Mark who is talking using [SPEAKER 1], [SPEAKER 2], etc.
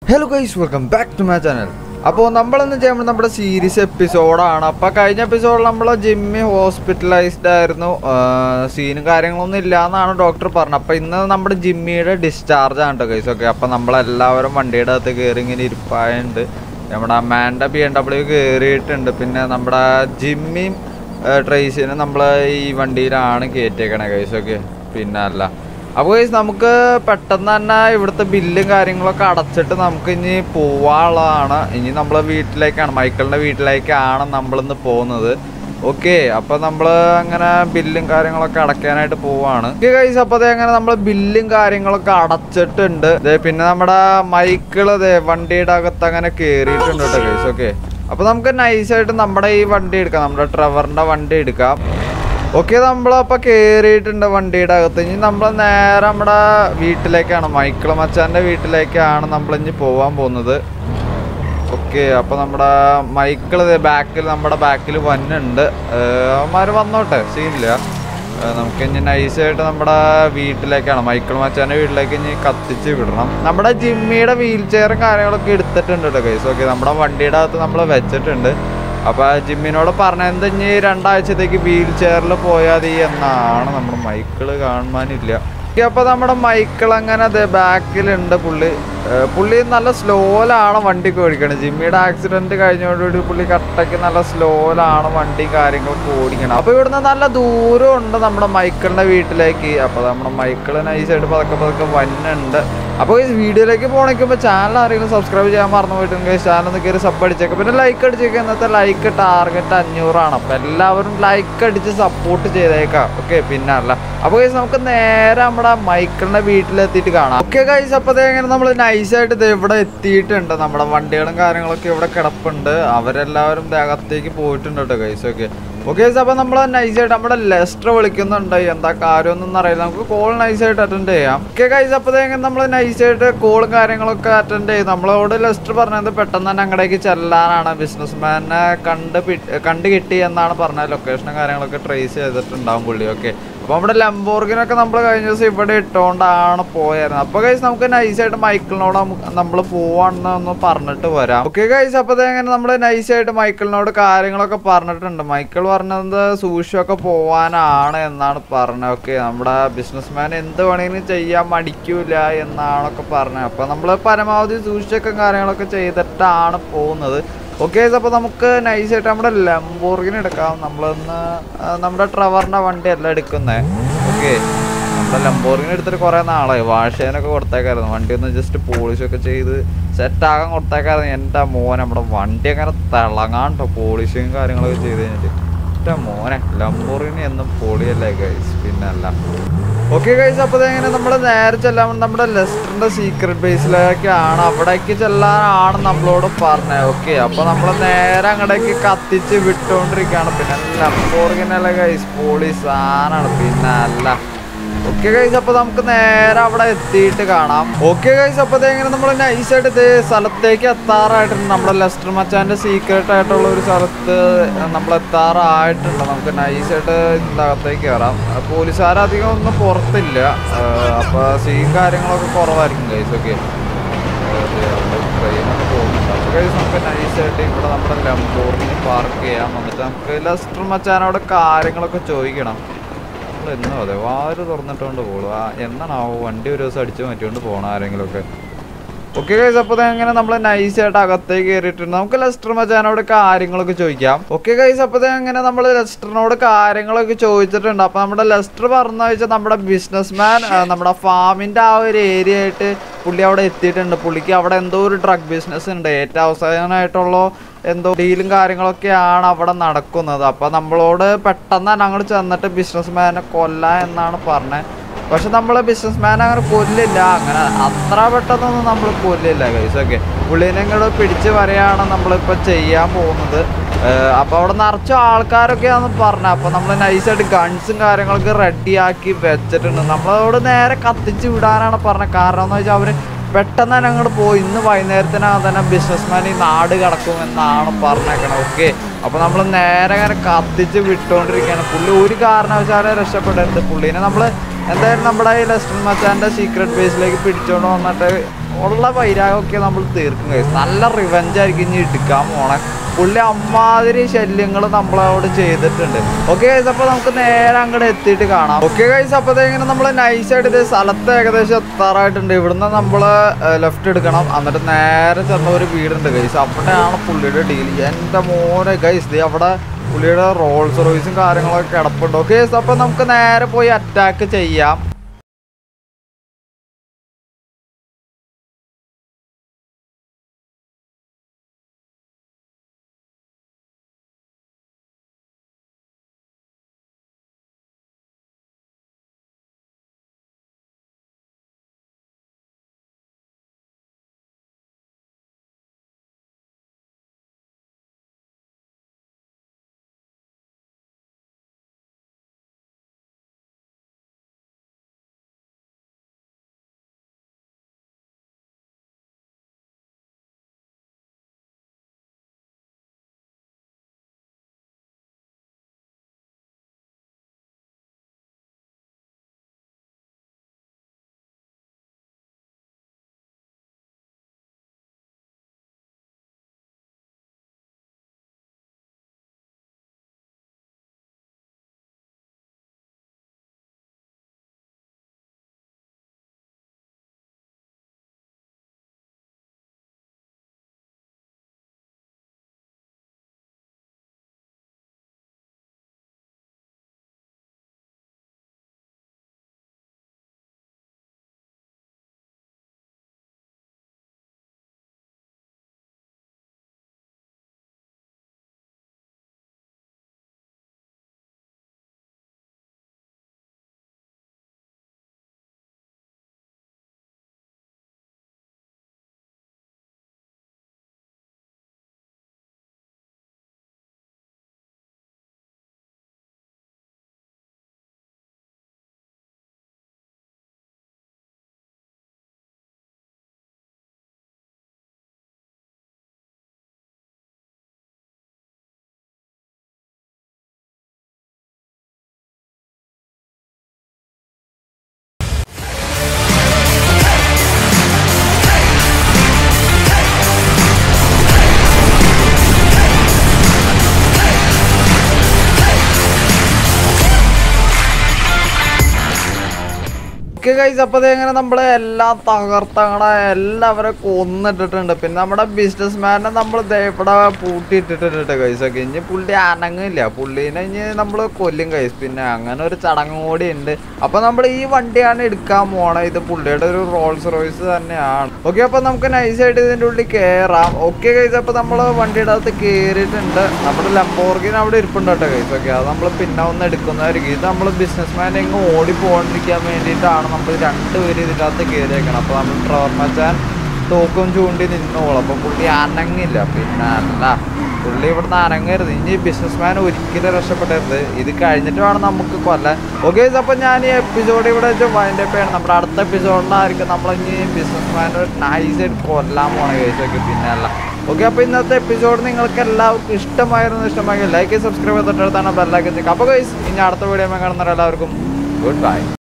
[SPEAKER 1] hello guys welcome back to my channel അപ്പോൾ നമ്മളിന്ന് ചെയ്യുമ്പോൾ നമ്മുടെ സീരീസ് എപ്പിസോഡാണ് അപ്പോൾ കഴിഞ്ഞ എപ്പിസോഡിൽ നമ്മൾ ജിമ്മി ഹോസ്പിറ്റലൈസ്ഡ് ആയിരുന്നു സീനും കാര്യങ്ങളൊന്നും ഇല്ല എന്നാണ് ഡോക്ടർ പറഞ്ഞത് അപ്പോൾ ഇന്ന് നമ്മുടെ ജിമ്മിയുടെ ഡിസ്ചാർജ് ആണ് കേട്ടോ ഗൈസ് ഓക്കെ അപ്പോൾ നമ്മളെല്ലാവരും വണ്ടിയുടെ അകത്ത് കയറി ഇങ്ങനെ ഇരിപ്പായുണ്ട് നമ്മുടെ അമ്മാൻ്റെ ബി എം ഡബ്ല്യു കയറിയിട്ടുണ്ട് പിന്നെ നമ്മുടെ ജിമ്മിയും ട്രേസിനും നമ്മൾ ഈ വണ്ടിയിലാണ് കയറ്റിയേക്കണേ ഗൈസ് ഓക്കെ പിന്നെ അല്ല അപ്പോൾ ഗൈസ് നമുക്ക് പെട്ടെന്ന് തന്നെ ഇവിടുത്തെ ബില്ലും കാര്യങ്ങളൊക്കെ അടച്ചിട്ട് നമുക്ക് ഇനി പോവാനുള്ളതാണ് ഇനി നമ്മളെ വീട്ടിലേക്കാണ് മൈക്കിളിൻ്റെ വീട്ടിലേക്കാണ് നമ്മളിന്ന് പോകുന്നത് ഓക്കെ അപ്പോൾ നമ്മൾ അങ്ങനെ ബില്ലും കാര്യങ്ങളൊക്കെ അടയ്ക്കാനായിട്ട് പോവാണ് ഓക്കെ ഗൈസ് അപ്പോൾ അതേ അങ്ങനെ നമ്മൾ ബില്ലും കാര്യങ്ങളൊക്കെ അടച്ചിട്ടുണ്ട് ദേ പിന്നെ നമ്മുടെ മൈക്കിൾ ദേ വണ്ടിയുടെ അകത്ത് അങ്ങനെ കയറിയിട്ടുണ്ട് കേട്ടോ ഗൈസ് ഓക്കെ അപ്പോൾ നമുക്ക് നൈസായിട്ട് നമ്മുടെ ഈ വണ്ടി എടുക്കാം നമ്മുടെ ട്രവറിൻ്റെ വണ്ടി എടുക്കാം ഓക്കെ നമ്മളപ്പോൾ കയറിയിട്ടുണ്ട് വണ്ടിയുടെ അകത്ത് ഇനി നമ്മൾ നേരെ നമ്മുടെ വീട്ടിലേക്കാണ് മൈക്കിൾ മച്ചാൻ്റെ വീട്ടിലേക്കാണ് നമ്മൾ ഇനി പോകാൻ പോകുന്നത് ഓക്കെ അപ്പോൾ നമ്മുടെ മൈക്കിൾ ബാക്കിൽ നമ്മുടെ ബാക്കിൽ വന്നുണ്ട് അവന്മാർ വന്നോട്ടെ സീനില്ല നമുക്ക് ഇനി നൈസായിട്ട് നമ്മുടെ വീട്ടിലേക്കാണ് മൈക്കിൾ മച്ചാൻ്റെ വീട്ടിലേക്ക് ഇനി കത്തിച്ച് വിടണം നമ്മുടെ ജിമ്മിയുടെ വീൽ ചെയറും കാര്യങ്ങളൊക്കെ എടുത്തിട്ടുണ്ട് കേട്ടോ കൈസ് ഓക്കെ നമ്മുടെ വണ്ടിയുടെ അകത്ത് നമ്മൾ വെച്ചിട്ടുണ്ട് അപ്പോൾ ജിമ്മിനോട് പറഞ്ഞത് ഇനി രണ്ടാഴ്ചത്തേക്ക് വീൽ ചെയറിൽ പോയാൽ മതി എന്നാണ് നമ്മുടെ മൈക്കിള് കാണാനില്ല അപ്പോൾ നമ്മുടെ മൈക്കിൾ അങ്ങനെ അതെ ബാക്കിലുണ്ട് പുള്ളി ഏർ പുള്ളി നല്ല സ്ലോയിലാണ് വണ്ടി ഓടിക്കണത് ജിമ്മിയുടെ ആക്സിഡന്റ് കഴിഞ്ഞോടുകൂടി പുള്ളി കട്ടയ്ക്ക് നല്ല സ്ലോയിലാണ് വണ്ടി കാര്യങ്ങളൊക്കെ ഓടിക്കണം അപ്പോൾ ഇവിടുന്ന് നല്ല ദൂരം ഉണ്ട് നമ്മുടെ മൈക്കിളിന്റെ വീട്ടിലേക്ക് അപ്പോൾ നമ്മുടെ മൈക്കിൾ നൈസായിട്ട് പതുക്കെ പതുക്കെ വന്നുണ്ട് അപ്പോൾ ഈ വീഡിയോയിലേക്ക് പോകണമെങ്കിൽ ചാനൽ ആരെങ്കിലും സബ്സ്ക്രൈബ് ചെയ്യാൻ മറന്നു പോയിട്ടുണ്ടെങ്കിൽ ചാനൽ ഒന്ന് കയറി സബ് അടിച്ചേക്കാം പിന്നെ ലൈക്ക് അടിച്ചേക്കാം ഇന്നത്തെ ലൈക്ക് ടാർഗറ്റ് അഞ്ഞൂറാണ് അപ്പോൾ എല്ലാവരും ലൈക്ക് അടിച്ച് സപ്പോർട്ട് ചെയ്തേക്കാം ഓക്കെ പിന്നെ അല്ല അപ്പോൾ ഗൈസ് നമുക്ക് നേരെ നമ്മുടെ മൈക്കിളിന്റെ വീട്ടിലെത്തിയിട്ട് കാണാം ഓക്കെ ഗൈസ് അപ്പോൾ എങ്ങനെ നമ്മൾ നൈസായിട്ട് ഇത് ഇവിടെ എത്തിയിട്ടുണ്ട് നമ്മുടെ വണ്ടികളും കാര്യങ്ങളൊക്കെ ഇവിടെ കിടപ്പുണ്ട് അവരെല്ലാവരും ദേ അകത്തേക്ക് പോയിട്ടുണ്ട് കേട്ടോ ഗൈസ് ഓക്കെ ഓക്കെ അപ്പോൾ നമ്മൾ നൈസായിട്ട് നമ്മുടെ ലെസ്റ്റർ വിളിക്കുന്നുണ്ട് എന്താ കാര്യമൊന്നും അറിയില്ല നമുക്ക് കോൾ നൈസായിട്ട് അറ്റൻഡ് ചെയ്യാം ഓക്കെ ഗൈസ് അപ്പോൾ എങ്ങനെ നമ്മൾ നൈസായിട്ട് കോളും കാര്യങ്ങളൊക്കെ അറ്റൻഡ് ചെയ്യും നമ്മളോട് ലെസ്റ്റർ പറഞ്ഞത് പെട്ടെന്ന് തന്നെ അങ്ങടേക്ക് ചെല്ലാനാണ് ബിസിനസ്മാനെ കണ്ട് പി- കണ്ട് കിട്ടി എന്നാണ് പറഞ്ഞത് ലൊക്കേഷനും കാര്യങ്ങളൊക്കെ ട്രേസ് ചെയ്തിട്ടുണ്ടാവും പുള്ളി ഓക്കെ അപ്പോൾ നമ്മുടെ ലംബോർഗിനൊക്കെ നമ്മൾ കഴിഞ്ഞ ദിവസം ഇവിടെ ഇട്ടുകൊണ്ടാണ് പോയായിരുന്നത് അപ്പോൾ ഗൈസ് നമുക്ക് നൈസായിട്ട് മൈക്കിളിനോട് നമ്മൾ പോവാണെന്ന് ഒന്ന് പറഞ്ഞിട്ട് വരാം ഓക്കെ ഗൈസ് അപ്പോൾ എങ്ങനെ നമ്മൾ നൈസായിട്ട് മൈക്കിളിനോട് കാര്യങ്ങളൊക്കെ പറഞ്ഞിട്ടുണ്ട് മൈക്കിൾ പറഞ്ഞത് സൂക്ഷിച്ചൊക്കെ പോവാനാണ് എന്നാണ് പറഞ്ഞത് ഓക്കെ നമ്മുടെ ബിസിനസ്മാൻ എന്ത് വേണമെങ്കിലും ചെയ്യാൻ മടിക്കൂല എന്നാണൊക്കെ പറഞ്ഞത് അപ്പോൾ നമ്മൾ പരമാവധി സൂക്ഷിച്ചൊക്കെ കാര്യങ്ങളൊക്കെ ചെയ്തിട്ടാണ് പോകുന്നത് ഓക്കെ അപ്പോൾ നമുക്ക് നൈസായിട്ട് നമ്മുടെ ലംബോർഗിന് എടുക്കാം നമ്മളൊന്ന് ആ, നമ്മുടെ ട്രവറിൻ്റെ വണ്ടിയല്ല എടുക്കുന്നത് ഓക്കെ നമ്മുടെ ലംബോർഗിന് എടുത്തിട്ട് കുറേ നാളായി വാഷ് ചെയ്യാനൊക്കെ കൊടുത്തേക്കായിരുന്നു വണ്ടി ഒന്ന് ജസ്റ്റ് പോളിഷൊക്കെ ചെയ്ത് സെറ്റാകാൻ കൊടുത്തേക്കായിരുന്നു എൻ്റെ മോനെ നമ്മുടെ വണ്ടി അങ്ങനെ തിളങ്ങാണ്ടോ പോളിഷും കാര്യങ്ങളൊക്കെ ചെയ്ത് കഴിഞ്ഞിട്ട് എൻ്റെ മോനെ ലംബോർഗിന് എന്നും പൊളിയല്ലേ ഗൈസ് പിന്നെ അല്ല ഓക്കെ ഗൈസ് അപ്പോൾ എങ്ങനെ നമ്മൾ നേരെ ചെല്ലാൻ നമ്മുടെ ലെസ്റ്ററിന്റെ സീക്രട്ട് ബേസിലേക്കാണ് അവിടേക്ക് ചെല്ലാനാണ് നമ്മളോട് പറഞ്ഞത് ഓക്കെ അപ്പോൾ നമ്മൾ നേരെ അങ്ങടേക്ക് കത്തിച്ച് വിട്ടുകൊണ്ടിരിക്കുകയാണ് പിന്നെ ലംബോർഗിനല്ല ഗൈസ് പോളീസ് സാധനമാണ് പിന്നെ അല്ല ഓക്കെ ഗൈസ് അപ്പോൾ നമുക്ക് നേരെ അവിടെ എത്തിയിട്ട് കാണാം ഓക്കെ ഗൈസ് അപ്പോൾ എങ്ങനെ നമ്മൾ നൈസായിട്ട് ഇത് സ്ഥലത്തേക്ക് എത്താറായിട്ടുണ്ട് നമ്മുടെ ലെസ്റ്റർ മച്ചാൻ്റെ സീക്രട്ട് ആയിട്ടുള്ള ഒരു സ്ഥലത്ത് നമ്മൾ എത്താറായിട്ടുണ്ട് നമുക്ക് നൈസായിട്ട് ഇതിൻ്റെ അകത്തേക്ക് കയറാം പോലീസുകാരധികം ഒന്നും പുറത്തില്ല അപ്പോൾ സീൻ കാര്യങ്ങളൊക്കെ കുറവായിരിക്കും ഗൈസ് ഓക്കെ ട്രെയിനൊക്കെ പോകുന്നുണ്ട് അപ്പോൾ ഗൈസ് നമുക്ക് നൈസായിട്ട് ഇവിടെ നമ്മുടെ ലംബോർഗിനി പാർക്ക് ചെയ്യാം എന്നിട്ട് നമുക്ക് ലെസ്റ്റർ മച്ചാനോട് കാര്യങ്ങളൊക്കെ ചോദിക്കണം നമ്മൾ എന്നോ അതെ വാര് തുറന്നിട്ടുകൊണ്ട് പോകുള്ളൂ ആ എന്നാണാവോ വണ്ടി ഒരു ദിവസം അടിച്ചു മാറ്റിക്കൊണ്ട് പോകണം ആരെങ്കിലുമൊക്കെ ഓക്കെ ഗൈസ് അപ്പോൾ അങ്ങനെ നമ്മൾ നൈസായിട്ട് അകത്തേക്ക് കയറിയിട്ടുണ്ട് നമുക്ക് ലെസ്റ്റർ മച്ചാനോട് കാര്യങ്ങളൊക്കെ ചോദിക്കാം ഓക്കെ ഗൈസ് അപ്പോൾ അങ്ങനെ നമ്മൾ ലെസ്റ്ററിനോട് കാര്യങ്ങളൊക്കെ ചോദിച്ചിട്ടുണ്ട് അപ്പോൾ നമ്മുടെ ലെസ്റ്റർ പറഞ്ഞു വെച്ചാൽ നമ്മുടെ ബിസിനസ്മാൻ നമ്മുടെ ഫാമിൻ്റെ ആ ഒരു ഏരിയ ആയിട്ട് പുള്ളി അവിടെ എത്തിയിട്ടുണ്ട് പുള്ളിക്ക് അവിടെ എന്തോ ഒരു ഡ്രഗ് ബിസിനസ് ഉണ്ട് ഏറ്റവും അവസാനമായിട്ടുള്ള എന്തോ ഡീലും കാര്യങ്ങളൊക്കെയാണ് അവിടെ നടക്കുന്നത് അപ്പോൾ നമ്മളോട് പെട്ടെന്ന് തന്നെ അങ്ങോട്ട് ചെന്നിട്ട് ബിസിനസ്മാനെ കൊല്ലാം എന്നാണ് പറഞ്ഞത് പക്ഷെ നമ്മൾ ബിസിനസ്മാൻ അങ്ങനെ കൊല്ലില്ല അങ്ങനെ അത്ര പെട്ടെന്നൊന്നും നമ്മൾ കൊല്ലില്ല ഗൈസ് ഓക്കെ പുള്ളിനെ ഇങ്ങോട്ട് പിടിച്ച് വരെയാണ് നമ്മളിപ്പോൾ ചെയ്യാൻ പോകുന്നത് അപ്പോൾ അവിടെ നിറച്ച ആൾക്കാരൊക്കെയാണെന്ന് പറഞ്ഞത് അപ്പോൾ നമ്മൾ നൈസായിട്ട് ഗൺസും കാര്യങ്ങളൊക്കെ റെഡിയാക്കി വെച്ചിട്ടുണ്ട് നമ്മളോട് നേരെ കത്തിച്ച് വിടാനാണ് പറഞ്ഞത് കാരണം എന്ന് വെച്ചാൽ അവർ പെട്ടെന്ന് തന്നെ അങ്ങോട്ട് പോയി ഇന്ന് വൈകുന്നേരത്തിനകം തന്നെ ബിസിനസ്മാൻ ഈ നാട് കടക്കുമെന്നാണ് പറഞ്ഞേക്കണത് ഓക്കെ അപ്പോൾ നമ്മൾ നേരെ അങ്ങനെ കത്തിച്ച് വിട്ടുകൊണ്ടിരിക്കുകയാണ് പുള്ളി ഒരു കാരണവശാലും രക്ഷപ്പെടരുത് പുള്ളീനെ നമ്മൾ എന്തായാലും നമ്മുടെ ഈ ലെസ്റ്റർ മച്ചാൻ്റെ സീക്രട്ട് ബേസിലേക്ക് പിടിച്ചുകൊണ്ട് വന്നിട്ട് ഉള്ള വൈരാഗമൊക്കെ നമ്മൾ തീർക്കും ഗൈസ് നല്ല റിവെഞ്ച് ആയിരിക്കും ഇനി എടുക്കാൻ പോണേ പുള്ളി അമ്മാതിരി ശല്യങ്ങൾ നമ്മളവിടെ ചെയ്തിട്ടുണ്ട് ഓക്കെ ഗൈസ് അപ്പോൾ നമുക്ക് നേരെ അങ്ങോട്ട് എത്തിയിട്ട് കാണാം ഓക്കെ ഗൈസ് അപ്പോൾ ഇങ്ങനെ നമ്മൾ നൈസായിട്ട് ഇത് സ്ഥലത്ത് ഏകദേശം എത്താറായിട്ടുണ്ട് ഇവിടുന്ന് നമ്മൾ ലെഫ്റ്റ് എടുക്കണം എന്നിട്ട് നേരെ ചെന്ന ഒരു വീടുണ്ട് ഗൈസ് അവിടെയാണ് പുള്ളിയുടെ ഡീൽ എൻ്റെ മോനെ ഗൈസ് ദേ അവിടെ പുള്ളിയുടെ റോൾസ് റോയ്സും കാര്യങ്ങളൊക്കെ കിടപ്പുണ്ട് ഓക്കെ അപ്പോൾ നമുക്ക് നേരെ പോയി അറ്റാക്ക് ചെയ്യാം ഓക്കെ ഗൈസ് അപ്പോൾ ഇങ്ങനെ നമ്മൾ എല്ലാം തകർത്തങ്ങളെ എല്ലാവരെ കൊന്നിട്ടിട്ടുണ്ട് പിന്നെ നമ്മുടെ ബിസിനസ് മാനെ നമ്മൾ ഇവിടെ പൂട്ടിയിട്ടിട്ടുണ്ട് ഗൈസ് ഒക്കെ ഇനി പുള്ളി അനങ്ങില്ല പുള്ളീനെ ഇനി നമ്മൾ കൊല്ലും ഗൈസ് പിന്നെ അങ്ങനെ ഒരു ചടങ്ങ് കൂടി ഉണ്ട് അപ്പോൾ നമ്മൾ ഈ വണ്ടിയാണ് എടുക്കാൻ പോണത് ഇത് പുള്ളിയുടെ ഒരു റോൾസ് റോയ്സ് തന്നെയാണ് ഓക്കെ അപ്പോൾ നമുക്ക് നൈസായിട്ട് ഇതിൻ്റെ ഉള്ളിൽ കയറാം ഓക്കെ ഗൈസ് അപ്പോൾ നമ്മൾ വണ്ടിയുടെ അകത്ത് കയറിയിട്ടുണ്ട് നമ്മുടെ ലംബോർഗിന് അവിടെ ഇരിപ്പുണ്ട് കേട്ടോ ഗൈസ് ഓക്കെ അത് നമ്മൾ പിന്നെ ഒന്ന് എടുക്കുന്നതായിരിക്കും ഇത് നമ്മൾ ബിസിനസ് മാൻ എങ്ങ് ഓടി പോകാണ്ടിരിക്കാൻ വേണ്ടിയിട്ടാണ് നമ്മൾ രണ്ടുപേരും ഇതിൻ്റെ അകത്ത് കയറിയേക്കണം അപ്പോൾ നമ്മൾ ട്രവർ മച്ചാൻ തോക്കും ചൂണ്ടി നിന്നോളും അപ്പോൾ പുള്ളി അനങ്ങില്ല പിന്നെ അല്ല പുള്ളി ഇവിടുന്ന് അനങ്ങരുത് ഇനി ബിസിനസ് മാൻ ഒരിക്കലും രക്ഷപ്പെടരുത് ഇത് കഴിഞ്ഞിട്ട് വേണം നമുക്ക് കൊല്ലാൻ ഓക്കെ അപ്പോൾ ഞാൻ ഈ എപ്പിസോഡ് ഇവിടെ വെച്ച് വൈൻഡ് അപ്പ് ചെയ്യണം നമ്മുടെ അടുത്ത എപ്പിസോഡിലായിരിക്കും നമ്മൾ ഇനി ബിസിനസ് മാൻ നൈസായിട്ട് കൊല്ലാൻ പോണ കേസൊക്കെ പിന്നെ അല്ല ഓക്കെ അപ്പോൾ ഇന്നത്തെ എപ്പിസോഡ് നിങ്ങൾക്ക് എല്ലാവർക്കും ഇഷ്ടമായിരുന്നു ഇഷ്ടമായെങ്കിൽ ലൈക്ക് സബ്സ്ക്രൈബ് ചെയ്തിട്ട് തൊട്ടടുത്താണ് ബെല്ലൈക്കൻ അപ്പോൾ ഗൈസ് ഇനി അടുത്ത വീഡിയോ കാണുന്നവരെല്ലാവർക്കും ഗുഡ് ബൈ